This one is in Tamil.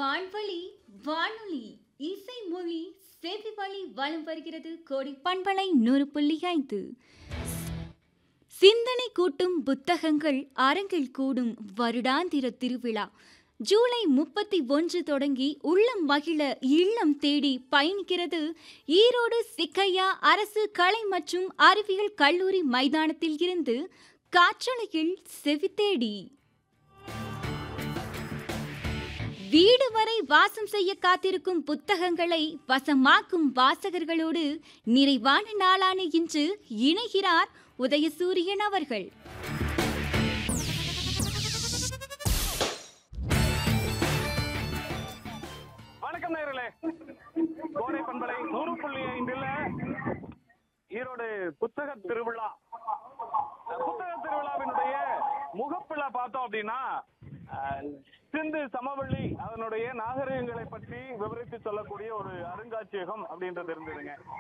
வான்வழி வானொலி இசை மொழி செவி வழி வலம் வருகிறது கோடி பண்பலை நூறு புள்ளி ஐந்து சிந்தனை கூட்டும் புத்தகங்கள் அரங்கில் கூடும் வருடாந்திர திருவிழா ஜூலை முப்பத்தி ஒன்று தொடங்கி உள்ளம் மகிழ இல்லம் தேடி பயணிக்கிறது ஈரோடு சிக்கையா அரசு கலை மற்றும் அறிவியல் கல்லூரி மைதானத்தில் இருந்து காற்றலையில் செவி தேடி வீடு வரை வாசம் செய்ய காத்திருக்கும் புத்தகங்களை வசமாக்கும் வாசகர்களோடு நிறைவான நாளான இன்று இணைகிறார் உதயசூரியன் அவர்கள் வணக்கம் நேயர்களே கோடை பண்பலை நூறு புள்ளி ஐந்துல ஈரோடு புத்தக திருவிழா புத்தக திருவிழாவினுடைய முகப்புல பார்த்தோம் அப்படின்னா அஹ், சிந்து சமவெளி அதனுடைய நாகரிகங்களை பற்றி விவரித்து சொல்லக்கூடிய ஒரு அருங்காட்சியகம் அப்படின்றது இருந்ததுங்க